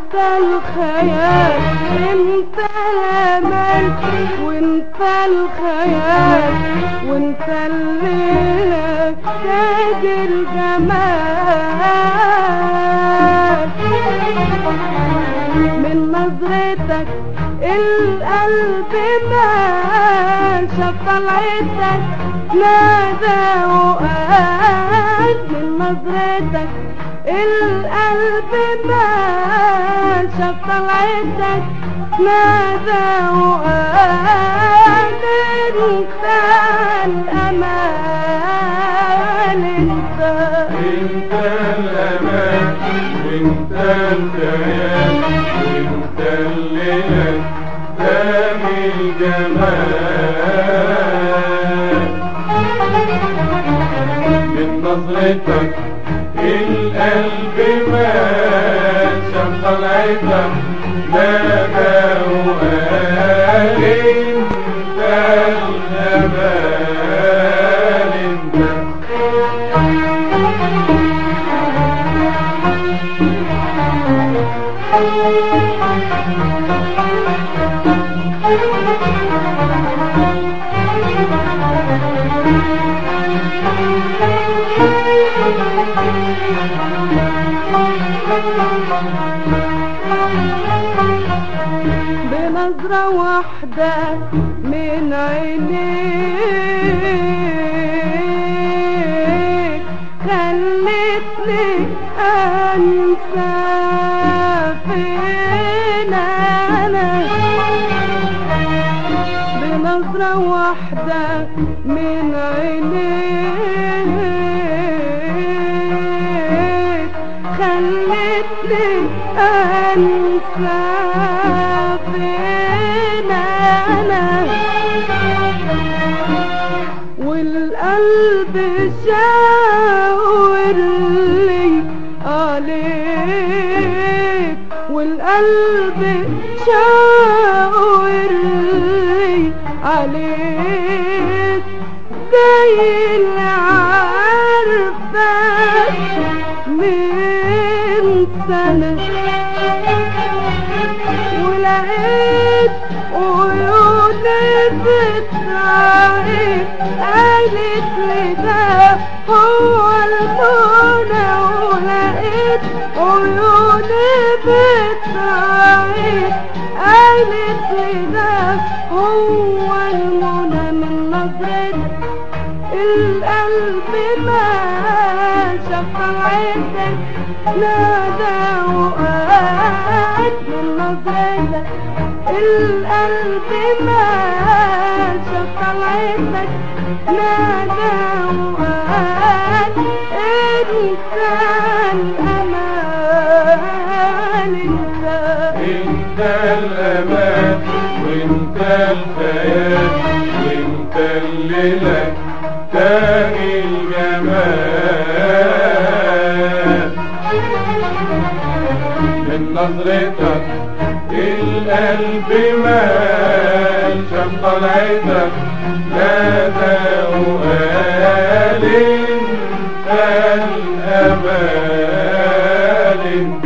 انت الخيال انت الامل وانت الخيال وانت الليلة تاج الجمال من نظرتك القلب مال شاف طلعتك نادى وقال من نظرتك القلب مال شاف طلعتك نادى وقال انت الامال انت انت الامان وانت الخيال وانت الليل تاج الجمال من نظرتك القلب مات شاف طلعتك نادى وقال انت الامال انت بنظرة واحدة من عينيك خلتني أنسى فين أنا بنظرة واحدة من عينيك خلتني أنسى فين أنا والقلب شاور لي عليك والقلب شاور لي عليك زي اللي عارفك من سنة ولقيت عيوني بتراعي قالت لي ده هو المنى ولقيت عيوني بتراعي قالت لي ده هو المنى من نظرتك القلب ما شاف طلعتك نادى وقال من نظرتك القلب ما شاف طلعتك نادى وقال انت الامال انت انت الامان وانت الخيال وانت اللي لك تاج الجمال من نظرتك القلب مال شاف طلعتك نادى وقال انت الامال انت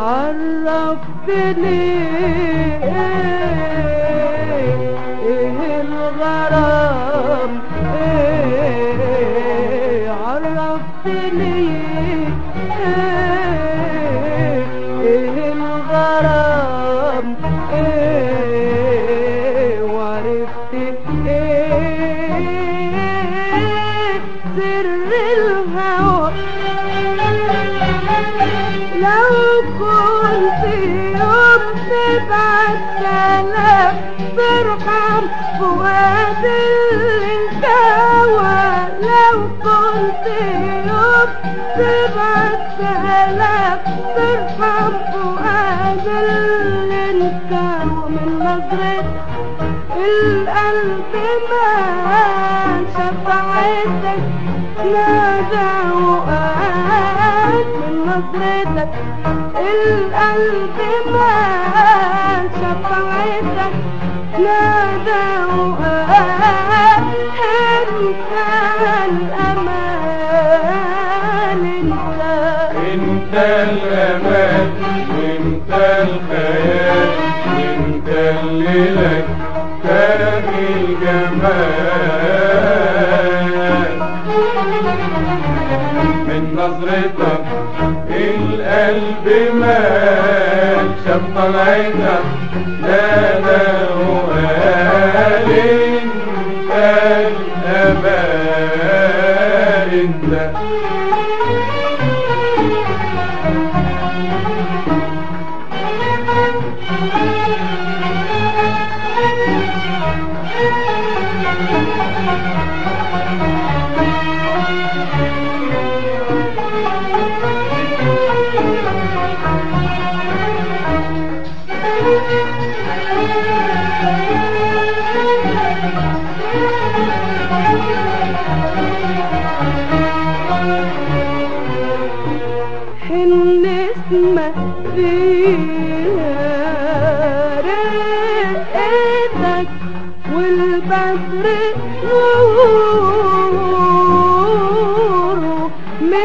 عرفتني ايه الغرام ايه عرفتني ايه الغرام ايه وعرفت ايه سر الهوى لو كنت يوم تبعت كلام ترحم فؤاد الهوى لو كنت يوم تبعت كلام ترحم فؤاد الانكار ومن نظرة القلب ما شفعتك نادى وقعد من نظرتك القلب ما شفعتك نادى وقعد انت الامان انت انت الامان وانت الخيال انت اللي لك تاج الجمال من نظرتك القلب مال شاف طلعتك نادى وقال انت الامان انت حن اسمك فيها رقتك والبدر نور من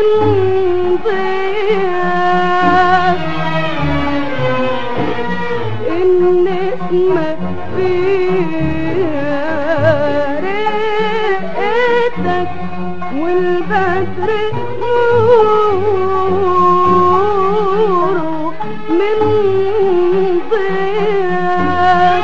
ضياك إن اسمك فيها رقتك والبدر نور من ضياك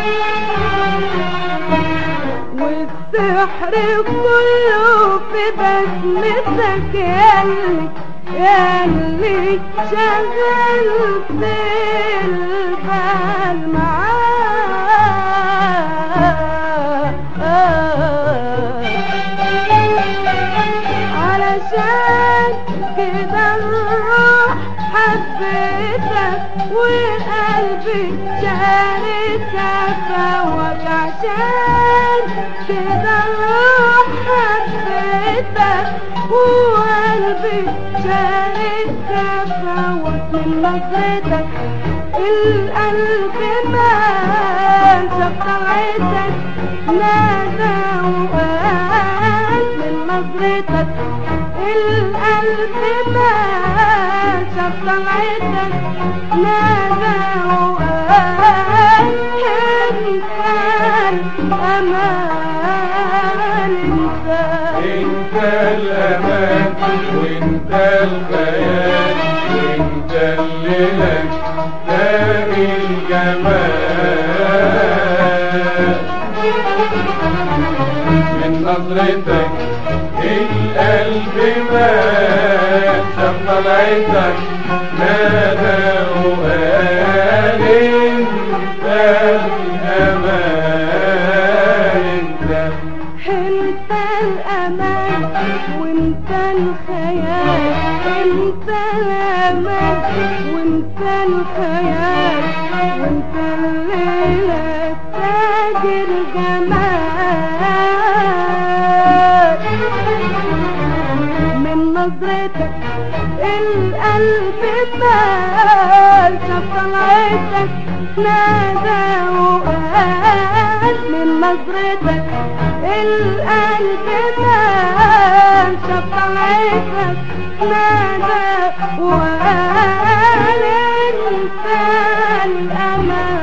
والسحر كله في بسمتك ياللي ياللي شغلت البال معاك علشان كده الروح حبيتك وقلبي شارك فوق عشان كده الروح حبيتك وقلبي شارك فوق من نظرتك القلب ما شاف طلعتك نادى وقال من نظرتك القلب ما شاف طلعتك نادى وقال انت الامان انت انت الامان وانت الخيال وانت اللي لك تاج الجمال من نظرتك القلب مات شاف طلعتك نادى وقال انت الامان انت انت الامان وانت الخيال انت الامان وانت الخيال وانت الليلة تاج الجمال من نظرتك القلب مال شاف طلعتك نادى وقال من نظرتك القلب مال شاف طلعتك نادى وقال انت ما